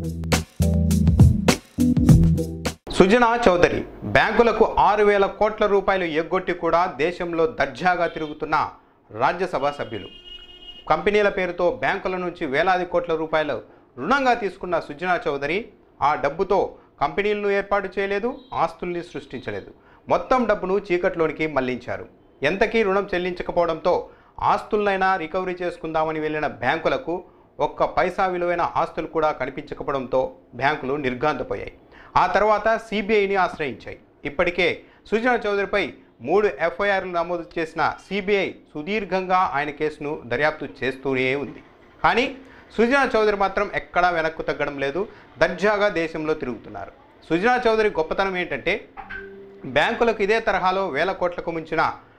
సుజనా చౌదరి బ్యాంకులకు ఆరు వేల కోట్ల రూపాయలు ఎగ్గొట్టి కూడా దేశంలో దర్జాగా తిరుగుతున్న రాజ్యసభ సభ్యులు కంపెనీల పేరుతో బ్యాంకుల నుంచి వేలాది కోట్ల రూపాయలు రుణంగా తీసుకున్న సుజనా చౌదరి ఆ డబ్బుతో కంపెనీలను ఏర్పాటు చేయలేదు ఆస్తుల్ని సృష్టించలేదు మొత్తం డబ్బును చీకట్లోనికి మళ్లించారు ఎంతకీ రుణం చెల్లించకపోవడంతో ఆస్తులనైనా రికవరీ చేసుకుందామని వెళ్ళిన బ్యాంకులకు ఒక్క పైసా విలువైన ఆస్తులు కూడా కనిపించకపోవడంతో బ్యాంకులు నిర్ఘాంతపోయాయి ఆ తర్వాత సిబిఐని ఆశ్రయించాయి ఇప్పటికే సుజనా చౌదరిపై మూడు ఎఫ్ఐఆర్లు నమోదు చేసిన సిబిఐ సుదీర్ఘంగా ఆయన కేసును దర్యాప్తు చేస్తూనే ఉంది కానీ సుజనా చౌదరి మాత్రం ఎక్కడా వెనక్కు తగ్గడం లేదు దర్జాగా దేశంలో తిరుగుతున్నారు సుజనా చౌదరి గొప్పతనం ఏంటంటే బ్యాంకులకు ఇదే తరహాలో వేల కోట్లకు మించిన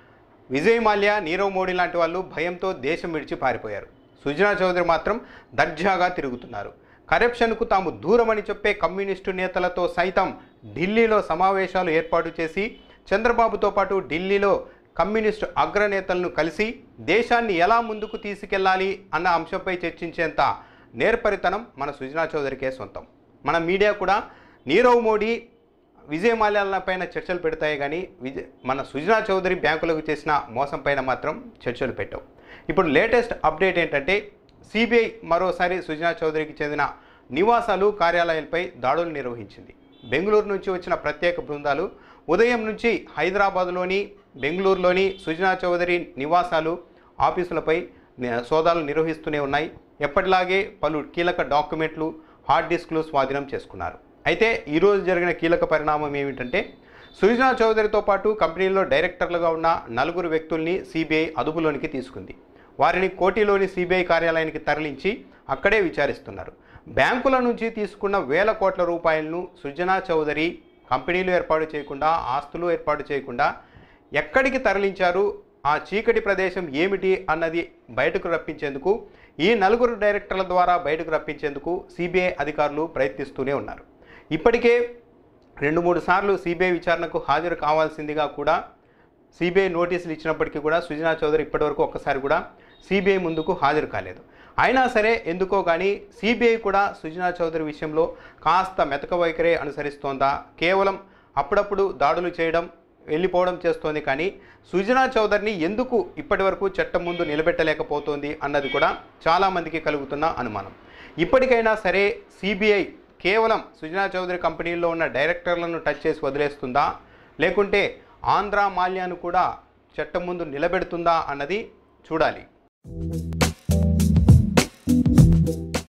విజయ్ మాల్యా నీరవ్ మోడీ లాంటి వాళ్ళు భయంతో దేశం విడిచి పారిపోయారు సుజనా చౌదరి మాత్రం దర్జాగా తిరుగుతున్నారు కరప్షన్కు తాము దూరమని చెప్పే కమ్యూనిస్టు నేతలతో సైతం ఢిల్లీలో సమావేశాలు ఏర్పాటు చేసి చంద్రబాబుతో పాటు ఢిల్లీలో కమ్యూనిస్టు అగ్రనేతలను కలిసి దేశాన్ని ఎలా ముందుకు తీసుకెళ్లాలి అన్న అంశంపై చర్చించేంత నేర్పరితనం మన సుజనా చౌదరికే సొంతం మన మీడియా కూడా నీరవ్ మోడీ విజయ్ మాల్యాల పైన చర్చలు పెడతాయి కానీ విజయ్ మన సుజనా చౌదరి బ్యాంకులకు చేసిన మోసం పైన మాత్రం చర్చలు పెట్టవు ఇప్పుడు లేటెస్ట్ అప్డేట్ ఏంటంటే సిబిఐ మరోసారి సుజనా చౌదరికి చెందిన నివాసాలు కార్యాలయాలపై దాడులు నిర్వహించింది బెంగళూరు నుంచి వచ్చిన ప్రత్యేక బృందాలు ఉదయం నుంచి హైదరాబాద్లోని బెంగళూరులోని సుజనా చౌదరి నివాసాలు ఆఫీసులపై ని- సోదాలు నిర్వహిస్తూనే ఉన్నాయి ఎప్పటిలాగే పలు కీలక డాక్యుమెంట్లు హార్డ్ డిస్క్లు స్వాధీనం చేసుకున్నారు అయితే ఈరోజు జరిగిన కీలక పరిణామం ఏమిటంటే సుజనా చౌదరితో పాటు కంపెనీలో డైరెక్టర్లుగా ఉన్న నలుగురు వ్యక్తుల్ని సిబిఐ అదుపులోనికి తీసుకుంది వారిని కోటిలోని సిబిఐ కార్యాలయానికి తరలించి అక్కడే విచారిస్తున్నారు బ్యాంకుల నుంచి తీసుకున్న వేల కోట్ల రూపాయలను సుజనా చౌదరి కంపెనీలు ఏర్పాటు చేయకుండా ఆస్తులు ఏర్పాటు చేయకుండా ఎక్కడికి తరలించారు ఆ చీకటి ప్రదేశం ఏమిటి అన్నది బయటకు రప్పించేందుకు ఈ నలుగురు డైరెక్టర్ల ద్వారా బయటకు రప్పించేందుకు సిబిఐ అధికారులు ప్రయత్నిస్తూనే ఉన్నారు ఇప్పటికే రెండు మూడు సార్లు సిబిఐ విచారణకు హాజరు కావాల్సిందిగా కూడా సిబిఐ నోటీసులు ఇచ్చినప్పటికీ కూడా సుజనా చౌదరి ఇప్పటివరకు ఒక్కసారి కూడా సిబిఐ ముందుకు హాజరు కాలేదు అయినా సరే ఎందుకో కానీ సిబిఐ కూడా సుజనా చౌదరి విషయంలో కాస్త మెతక వైఖరే అనుసరిస్తోందా కేవలం అప్పుడప్పుడు దాడులు చేయడం వెళ్ళిపోవడం చేస్తోంది కానీ సుజనా చౌదరిని ఎందుకు ఇప్పటివరకు చట్టం ముందు నిలబెట్టలేకపోతోంది అన్నది కూడా చాలామందికి కలుగుతున్న అనుమానం ఇప్పటికైనా సరే సిబిఐ కేవలం సుజనా చౌదరి కంపెనీల్లో ఉన్న డైరెక్టర్లను టచ్ చేసి వదిలేస్తుందా లేకుంటే ఆంధ్ర మాల్యాను కూడా చట్టం ముందు నిలబెడుతుందా అన్నది చూడాలి